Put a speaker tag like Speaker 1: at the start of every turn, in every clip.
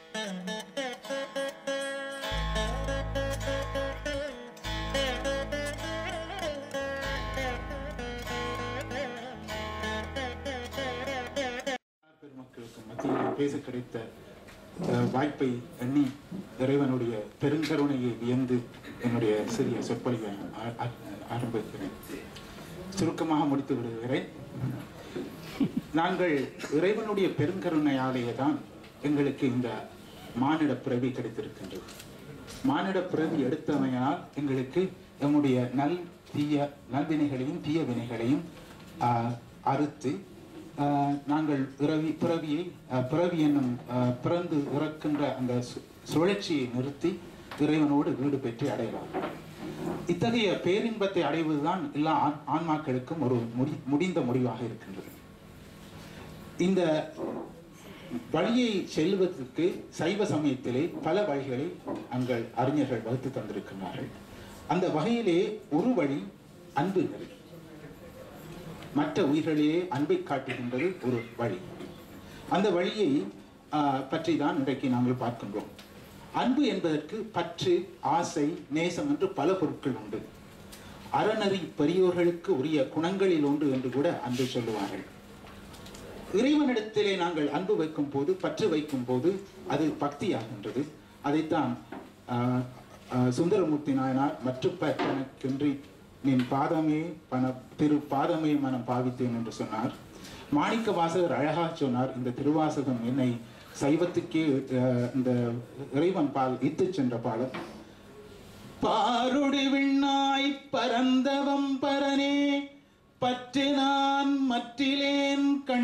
Speaker 1: பெருமக்களுக்கு மத்தியில் பேச கிடைத்த அஹ், வாய்ப்பை எண்ணி இறைவனுடைய பெருங்கருணையை வியந்து என்னுடைய சிறிய சொற்பொழிவை ஆ- ஆ- ஆரம்பிக்கிறேன் சுருக்கமாக முடித்து விடுகிறேன் நாங்கள் இறைவனுடைய பெருங்கருணையாலேயே தான் எங்களுக்கு இந்த மானிட பிறவி கிடைத்திருக்கின்றது மானிட பிறவி எடுத்தமையால் எங்களுக்கு நம்முடைய நல் தீய நல்வினைகளையும் தீய வினைகளையும் ஆஹ், அறுத்து ஆஹ், நாங்கள் பிறவி பிறவியை ஆஹ், பிறவி என்னும் ஆஹ், பிறந்து இறக்கின்ற அந்த சு- சுழற்சியை நிறுத்தி இறைவனோடு வீடு பெற்று அடையலாம் இத்தகைய பேரின்பத்தை அடைவதுதான் எல்லா ஆண்- ஆன்மாக்களுக்கும் ஒரு முடி முடிந்த முடிவாக இருக்கின்றது இந்த வழியை செல்வதற்கு சைவ சமயத்திலே பல வழிகளை அங்கள் அறிஞர்கள் வகுத்து தந்திருக்கிறார்கள் அந்த வகையிலே ஒரு வழி அன்பு நெறி மற்ற உயிர்களிலே அன்பை காட்டுகின்றது ஒரு வழி அந்த வழியை ஆஹ், பற்றி தான் இன்றைக்கு நாங்கள் பார்க்கின்றோம் அன்பு என்பதற்கு பற்று ஆசை நேசம் என்று பல பொருட்கள் உண்டு அறநெறி பெரியோர்களுக்கு உரிய குணங்களில் ஒன்று என்று கூட அன்பை சொல்லுவார்கள் இறைவனிடத்திலே நாங்கள் அன்பு வைக்கும் போது பற்று வைக்கும் போது அது பக்தியாகின்றது அதைத்தான் ஆஹ், ஆஹ், சுந்தரமூர்த்தி நாயனார் மற்றுப்ப தனக்கென்றி நின் பாதமே பண திரு பாதமே மனம் பாவித்தேன் என்று சொன்னார் மாணிக்க வாசகர் அழகாக சொன்னார் இந்த திருவாசகம் என்னை சைவத்துக்கே ஆஹ், இந்த இறைவன் பால் இத்துச் சென்ற பாடல் பாருடி விண்ணாய் பரந்தவம் பரனே பற்று நான் மற்றிலேன்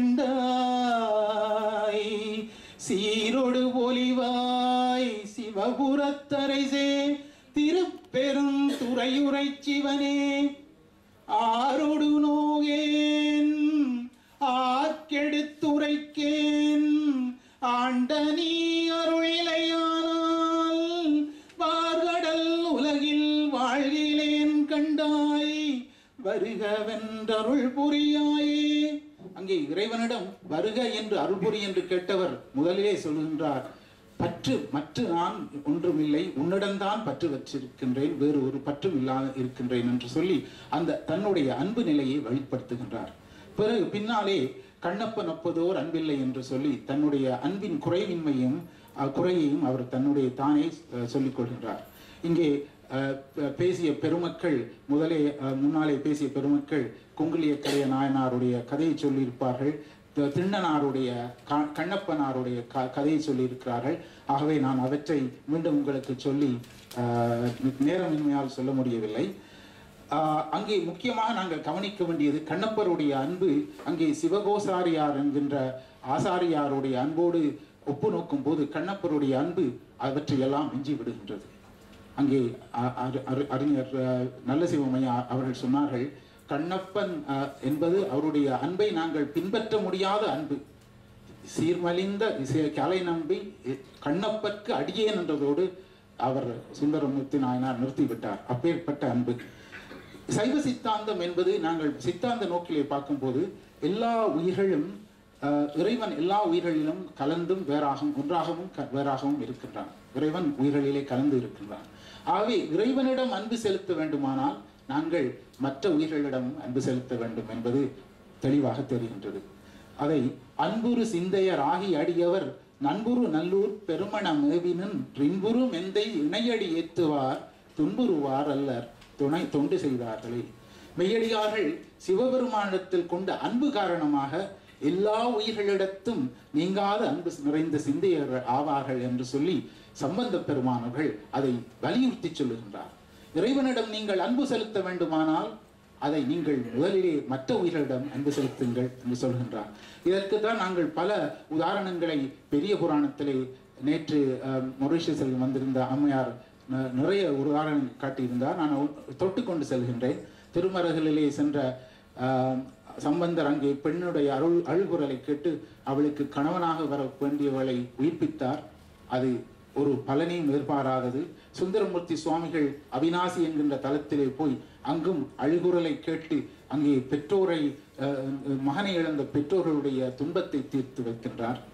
Speaker 1: கண்டாய் சீரொடு ஒளிவாய் சிவபுரத்தரைசே திருப்பெரும் துறையுரை சிவனே ஆரோடு நோகேன் ஆர்க்கெடுத்துரைக்கேன் ஆண்ட நீ அருளிலையானால் வார்கடல் உலகில் வாழ்கிலேன் கண்டாய் வருகவென்றருள் புரியாயே அங்கே இறைவனிடம் வருக என்று அருள் புரி என்று கேட்டவர் முதலிலே சொல்கின்றார் பற்று மற்ற நான் ஒன்றுமில்லை உன்னிடம்தான் பற்று வச்சிருக்கின்றேன் வேறு ஒரு பற்றும் இல்லாத இருக்கின்றேன் என்று சொல்லி அந்த தன்னுடைய அன்பு நிலையை வெளிப்படுத்துகின்றார் பிறகு பின்னாலே கண்ணப்பன் ஒப்பதோர் அன்பில்லை என்று சொல்லி தன்னுடைய அன்பின் குறைவின்மையும் அஹ், குறையையும் அவர் தன்னுடைய தானே அஹ், சொல்லிக் கொள்கின்றார் இங்கே அஹ், ப- பேசிய பெருமக்கள் முதலே அஹ், முன்னாலே பேசிய பெருமக்கள் குங்குலியக்கரைய நாயனாருடைய கதையை சொல்லியிருப்பார்கள் தி- திண்ணனாருடைய க- கண்ணப்பனாருடைய க கதையை சொல்லியிருக்கிறார்கள் ஆகவே நான் அவற்றை மீண்டும் உங்களுக்கு சொல்லி அஹ், நேரமின்மையால் சொல்ல முடியவில்லை ஆஹ் அங்கே முக்கியமாக நாங்கள் கவனிக்க வேண்டியது கண்ணப்பருடைய அன்பு அங்கே சிவகோசாரியார் என்கின்ற ஆசாரியாருடைய அன்போடு ஒப்பு நோக்கும் போது கண்ணப்பருடைய அன்பு அவற்றையெல்லாம் மிஞ்சி விடுகின்றது அங்கே அ- அரு- அரு- அறிஞர் அஹ், நல்ல சிவமையா அவர்கள் சொன்னார்கள் கண்ணப்பன் அஹ், என்பது அவருடைய அன்பை நாங்கள் பின்பற்ற முடியாத அன்பு சீர்மலிந்த இசை- கலை நம்பி இ- கண்ணப்பற்கு அடியேன் என்றதோடு அவர் சுந்தரமூர்த்தி நாயனார் நிறுத்திவிட்டார் அப்பேற்பட்ட அன்பு சைவ சித்தாந்தம் என்பது நாங்கள் சித்தாந்த நோக்கிலே பார்க்கும்போது எல்லா உயிர்களும் அஹ், இறைவன் எல்லா உயிர்களிலும் கலந்தும் வேறாகவும் ஒன்றாகவும் க- வேறாகவும் இருக்கின்றான் இறைவன் உயிர்களிலே கலந்து இருக்கின்றான் ஆகவே இறைவனிடம் அன்பு செலுத்த வேண்டுமானால் நாங்கள் மற்ற உயிர்களிடம் அன்பு செலுத்த வேண்டும் என்பது தெளிவாக தெரிகின்றது அதை அன்புரு சிந்தையர் ஆகி அடியவர் நண்புரு நல்லூர் பெருமண மேவினன் ரின்புரு மெந்தை இணையடி ஏத்துவார் துன்புறுவார் அல்லர் துணை தொண்டு செய்தார்களே மெய்யடியார்கள் சிவபெருமானிடத்தில் கொண்ட அன்பு காரணமாக எல்லா உயிர்களிடத்தும் நீங்காத அன்பு நிறைந்த சிந்தையர்கள் ஆவார்கள் என்று சொல்லி சம்பந்த பெருமானவர்கள் அதை வலியுறுத்தி சொல்லுகின்றார் இறைவனிடம் நீங்கள் அன்பு செலுத்த வேண்டுமானால் அதை நீங்கள் முதலிலே மற்ற உயிர்களிடம் அன்பு செலுத்துங்கள் என்று சொல்கின்றார் இதற்கு தான் நாங்கள் பல உதாரணங்களை பெரிய புராணத்திலே நேற்று அஹ், மொரிஷியஸில் வந்திருந்த அம்மையார் ந- நிறைய உதாரணம் காட்டியிருந்தார் நான் ஒ- தொட்டுக்கொண்டு செல்கின்றேன் திருமரகளிலே சென்ற ஆஹ், சம்பந்தர் அங்கே பெண்ணுடைய அருள் அழுகுரலை கேட்டு அவளுக்கு கணவனாக வர வேண்டியவளை உயிர்ப்பித்தார் அது ஒரு பலனையும் எதிர்பாராதது சுந்தரமூர்த்தி சுவாமிகள் அவினாசி என்கின்ற தலத்திலே போய் அங்கும் அழுகுரலை கேட்டு அங்கே பெற்றோரை அஹ், மகனை இழந்த பெற்றோர்களுடைய துன்பத்தை தீர்த்து வைக்கின்றார்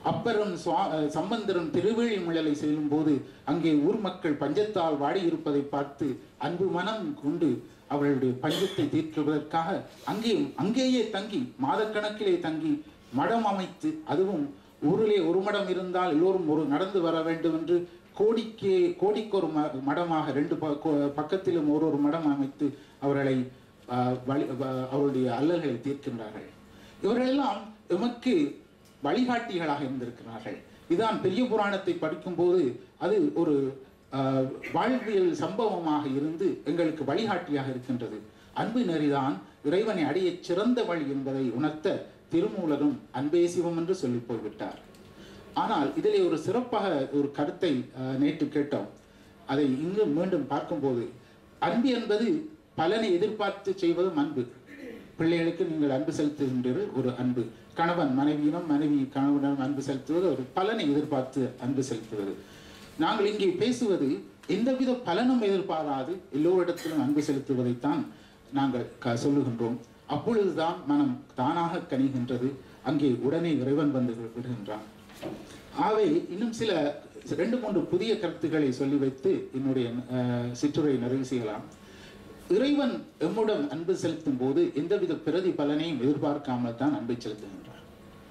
Speaker 1: அப்பரும் சுவா அஹ் சம்பந்தரும் திருவேழி முழலை செல்லும் போது அங்கே ஊர் மக்கள் பஞ்சத்தால் வாடி இருப்பதை பார்த்து அன்பு மனம் கொண்டு அவர்களுடைய பஞ்சத்தை தீர்க்குவதற்காக அங்கேயும் அங்கேயே தங்கி மாதக்கணக்கிலே தங்கி மடம் அமைத்து அதுவும் ஊரிலே ஒரு மடம் இருந்தால் எல்லோரும் ஒரு நடந்து வர வேண்டும் என்று கோடிக்கே கோடிக்கு ஒரு ம- மடமாக ரெண்டு ப- கோ- பக்கத்திலும் ஒரு ஒரு மடம் அமைத்து அவர்களை ஆஹ், வழி வ- அவருடைய அல்லல்களை தீர்க்கின்றார்கள் இவர்களெல்லாம் எமக்கு வழிகாட்டிகளாக இருந்திருக்கிறார்கள் இதான் பெரிய புராணத்தை படிக்கும்போது அது ஒரு ஆஹ், வாழ்வியல் சம்பவமாக இருந்து எங்களுக்கு வழிகாட்டியாக இருக்கின்றது அன்பு நெறிதான் இறைவனை அடைய சிறந்த வழி என்பதை உணர்த்த திருமூலரும் அன்பே சிவம் என்று சொல்லி போய்விட்டார் ஆனால் இதிலே ஒரு சிறப்பாக ஒரு கருத்தை ஆஹ், நேற்று கேட்டோம் அதை இங்கு மீண்டும் பார்க்கும்போது அன்பு என்பது பலனை எதிர்பார்த்து செய்வதும் அன்பு பிள்ளைகளுக்கு நீங்கள் அன்பு செலுத்துகின்றீர்கள் ஒரு அன்பு கணவன் மனைவியிடம் மனைவி கணவனிடம் அன்பு செலுத்துவது ஒரு பலனை எதிர்பார்த்து அன்பு செலுத்துவது நாங்கள் இங்கே பேசுவது எந்தவித பலனும் எதிர்பாராது எல்லோரிடத்திலும் அன்பு செலுத்துவதைத்தான் நாங்கள் க- சொல்லுகின்றோம் அப்பொழுதுதான் மனம் தானாக கனிகின்றது அங்கே உடனே இறைவன் வந்து விடுகின்றான் ஆகவே இன்னும் சில ரெண்டு மூன்று புதிய கருத்துக்களை சொல்லி வைத்து என்னுடைய அஹ், சிற்றுரை நிறைவு செய்யலாம் இறைவன் எம்முடன் அன்பு செலுத்தும் போது எந்தவித பிரதி பலனையும் எதிர்பார்க்காமல் தான் அன்பை செலுத்துகின்றார்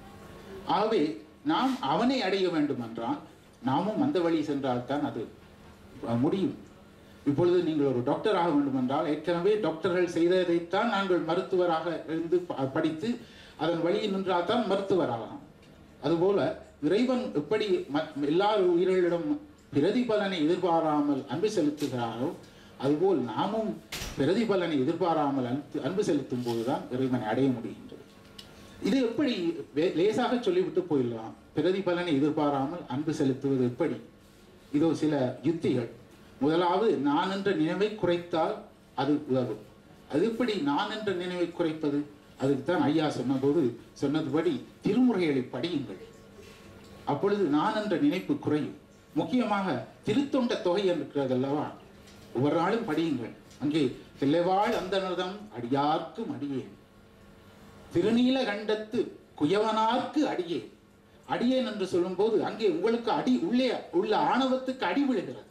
Speaker 1: ஆகவே நாம் அவனை அடைய வேண்டும் என்றால் நாமும் அந்த வழி சென்றால்தான் அது அஹ், முடியும் இப்பொழுது நீங்கள் ஒரு டாக்டர் ஆக வேண்டும் என்றால் ஏற்கனவே டாக்டர்கள் செய்ததைத்தான் நாங்கள் மருத்துவராக இருந்து ப- படித்து அதன் வழியில் நின்றால் தான் மருத்துவராகலாம் அதுபோல இறைவன் எப்படி ம- எல்லா உயிர்களிடம் பிரதிபலனை எதிர்பாராமல் அன்பு செலுத்துகிறாரோ அதுபோல் நாமும் பிரதிபலனை எதிர்பாராமல் அன்பு அன்பு செலுத்தும் போதுதான் இறைவனை அடைய முடிகின்றது இது எப்படி வே- லேசாக சொல்லிவிட்டு போயிடலாம் பிரதிபலனை எதிர்பாராமல் அன்பு செலுத்துவது எப்படி இதோ சில யுத்திகள் முதலாவது நான் என்ற நினைவை குறைத்தால் அது உதவும் அது எப்படி நான் என்ற நினைவை குறைப்பது அதுக்கு தான் ஐயா சொன்னபோது சொன்னதுபடி திருமுறைகளை படியுங்கள் அப்பொழுது நான் என்ற நினைப்பு குறையும் முக்கியமாக திருத்தொண்ட தொகை இருக்கிறது அல்லவா ஒவ்வொரு நாளும் படியுங்கள் அங்கே தில்லைவாழ் அந்தனதம் அடியார்க்கும் அடியேன் திருநீல கண்டத்து குயவனார்க்கு அடியேன் அடியேன் என்று சொல்லும்போது அங்கே உங்களுக்கு அடி உள்ளே உள்ள ஆணவத்துக்கு அடி விழுகிறது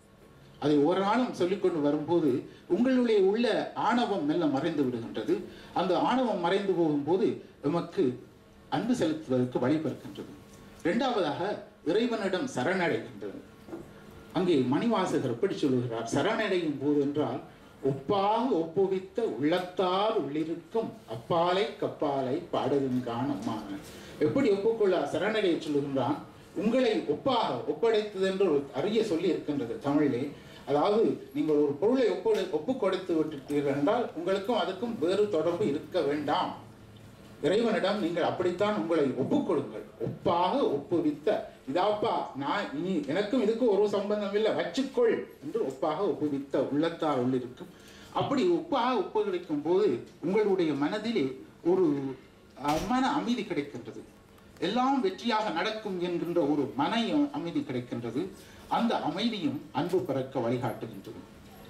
Speaker 1: அதை ஒரு நாளும் சொல்லிக்கொண்டு வரும்போது உங்களுடைய உள்ள ஆணவம் மெல்ல மறைந்து விடுகின்றது அந்த ஆணவம் மறைந்து போகும்போது எமக்கு அன்பு செலுத்துவதற்கு வழிபிறக்கின்றது இரண்டாவதாக இறைவனிடம் சரணடைகின்றது அங்கே மணிவாசகர் எப்படி சொல்லுகிறார் சரணடையும் போது என்றால் ஒப்பாக ஒப்புவித்த உள்ளத்தார் உள்ளிருக்கும் அப்பாலை கப்பாலை பாடுகின்றான் அம்மான எப்படி ஒப்புக்கொள்ள சரணடைய சொல்லுகின்றான் உங்களை ஒப்பாக ஒப்படைத்தது என்று ஒரு அரிய சொல்லி இருக்கின்றது தமிழிலே அதாவது நீங்கள் ஒரு பொருளை ஒப்பு ஒப்பு கொடுத்து விட்டுட்டீர்கள் என்றால் உங்களுக்கும் அதுக்கும் வேறு தொடர்பு இருக்க வேண்டாம் இறைவனிடம் நீங்கள் அப்படித்தான் உங்களை ஒப்புக்கொடுங்கள் ஒப்பாக ஒப்புவித்த இதாப்பா நான் இனி எனக்கும் இதுக்கும் ஒரு சம்பந்தம் இல்லை வச்சுக்கொள் என்று ஒப்பாக ஒப்புவித்த உள்ளத்தார் உள்ளிருக்கும் அப்படி ஒப்பாக ஒப்புவிக்கும் போது உங்களுடைய மனதிலே ஒரு அஹ், மன அமைதி கிடைக்கின்றது எல்லாம் வெற்றியாக நடக்கும் என்கின்ற ஒரு மன அமைதி கிடைக்கின்றது அந்த அமைதியும் அன்பு பிறக்க வழிகாட்டுகின்றது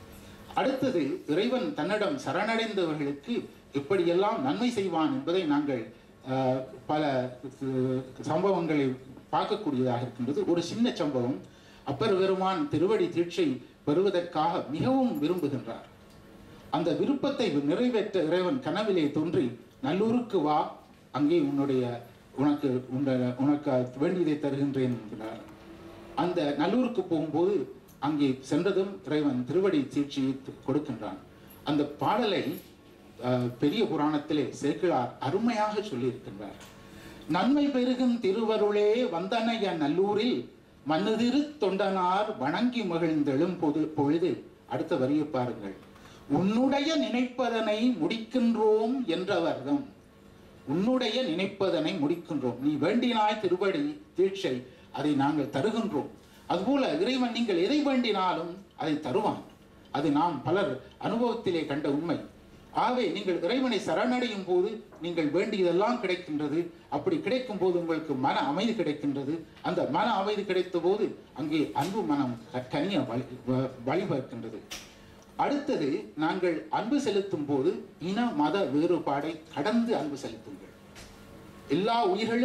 Speaker 1: அடுத்தது இறைவன் தன்னிடம் சரணடைந்தவர்களுக்கு எப்படியெல்லாம் நன்மை செய்வான் என்பதை நாங்கள் அஹ், பல அஹ், சம்பவங்களை பார்க்கக்கூடியதாக இருக்கின்றது ஒரு சின்ன சம்பவம் அப்பர் பெருமான் திருவடி தீட்சை பெறுவதற்காக மிகவும் விரும்புகின்றார் அந்த விருப்பத்தை நிறைவேற்ற இறைவன் கனவிலே தோன்றி நல்லூருக்கு வா அங்கே உன்னுடைய உனக்கு உன்ன- உனக்கு வேண்டியதை தருகின்றேன் என்கிறார் அந்த நல்லூருக்கு போகும்போது அங்கே சென்றதும் இறைவன் திருவடி தீட்சியை கொடுக்கின்றான் அந்த பாடலை அஹ், பெரிய புராணத்திலே சேக்கிழார் அருமையாக சொல்லியிருக்கின்றார் நன்மை பெருகும் திருவருளே வந்தனைய நல்லூரில் மன்னுதிரு தொண்டனார் வணங்கி மகிழ்ந்தெழும் பொது பொழுது அடுத்த வரியை பாருங்கள் உன்னுடைய நினைப்பதனை முடிக்கின்றோம் என்றவர்தம் உன்னுடைய நினைப்பதனை முடிக்கின்றோம் நீ வேண்டினாய் திருவடி தீட்சை அதை நாங்கள் தருகின்றோம் அதுபோல இறைவன் நீங்கள் எதை வேண்டினாலும் அதை தருவான் அது நாம் பலர் அனுபவத்திலே கண்ட உண்மை ஆகவே நீங்கள் இறைவனை சரணடையும் போது நீங்கள் வேண்டியதெல்லாம் கிடைக்கின்றது அப்படி கிடைக்கும் போது உங்களுக்கு மன அமைதி கிடைக்கின்றது அந்த மன அமைதி கிடைத்த போது அங்கே அன்பு மனம் க- கனிய வழி வ- வழிவகுக்கின்றது அடுத்தது நாங்கள் அன்பு செலுத்தும் போது இன மத வேறுபாடை கடந்து அன்பு செலுத்துங்கள் எல்லா உயிர்களும்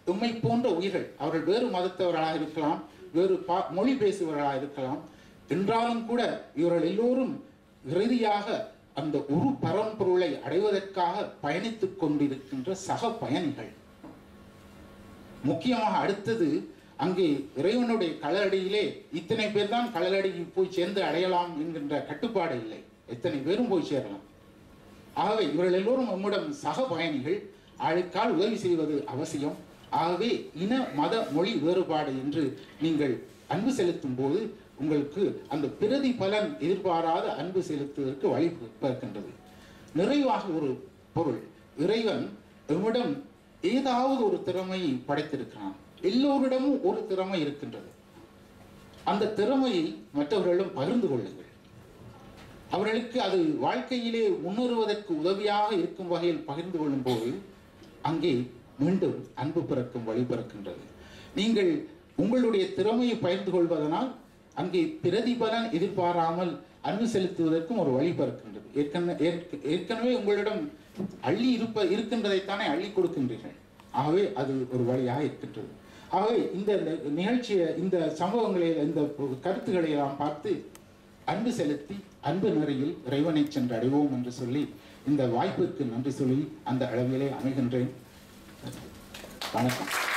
Speaker 1: உம்மை போன்ற உயிர்கள் அவர்கள் வேறு மதத்தவர்களாக இருக்கலாம் வேறு பா மொழி பேசுபவர்களாக இருக்கலாம் என்றாலும் கூட இவர்கள் எல்லோரும் இறுதியாக அந்த ஒரு பரம்பொருளை அடைவதற்காக பயணித்துக் கொண்டிருக்கின்ற சக பயணிகள் முக்கியமாக அடுத்தது அங்கே இறைவனுடைய கடலடியிலே இத்தனை பேர் தான் கடலடிக்கு போய் சேர்ந்து அடையலாம் என்கின்ற கட்டுப்பாடு இல்லை எத்தனை பேரும் போய் சேரலாம் ஆகவே இவர்கள் எல்லோரும் நம்மிடம் சக பயணிகள் ஆளுக்கால் உதவி செய்வது அவசியம் ஆகவே இன மத மொழி வேறுபாடு என்று நீங்கள் அன்பு செலுத்தும் போது உங்களுக்கு அந்த பிரதி பலன் எதிர்பாராத அன்பு செலுத்துவதற்கு வழி பிறக்கின்றது நிறைவாக ஒரு பொருள் இறைவன் எம்மிடம் ஏதாவது ஒரு திறமையை படைத்திருக்கிறான் எல்லோரிடமும் ஒரு திறமை இருக்கின்றது அந்த திறமையை மற்றவர்களிடம் பகிர்ந்து கொள்ளுங்கள் அவர்களுக்கு அது வாழ்க்கையிலே முன்னேறுவதற்கு உதவியாக இருக்கும் வகையில் பகிர்ந்து கொள்ளும் போது அங்கே மீண்டும் அன்பு பிறக்கும் வழி பிறக்கின்றது நீங்கள் உங்களுடைய திறமையை பகிர்ந்து கொள்வதனால் அங்கே பிரதிபலன் எதிர்பாராமல் அன்பு செலுத்துவதற்கும் ஒரு வழி பிறக்கின்றது ஏற்கனவே ஏற்க- ஏற்கனவே உங்களிடம் அள்ளி இருப்ப இருக்கின்றதைத்தானே அள்ளி கொடுக்கின்றீர்கள் ஆகவே அது ஒரு வழியாக இருக்கின்றது ஆகவே இந்த நிகழ்ச்சியை இந்த சம்பவங்களை இந்த கருத்துக்களை எல்லாம் பார்த்து அன்பு செலுத்தி அன்பு நெறியில் இறைவனை சென்று அடைவோம் என்று சொல்லி இந்த வாய்ப்பிற்கு நன்றி சொல்லி அந்த அளவிலே அமைகின்றேன் வணக்கம்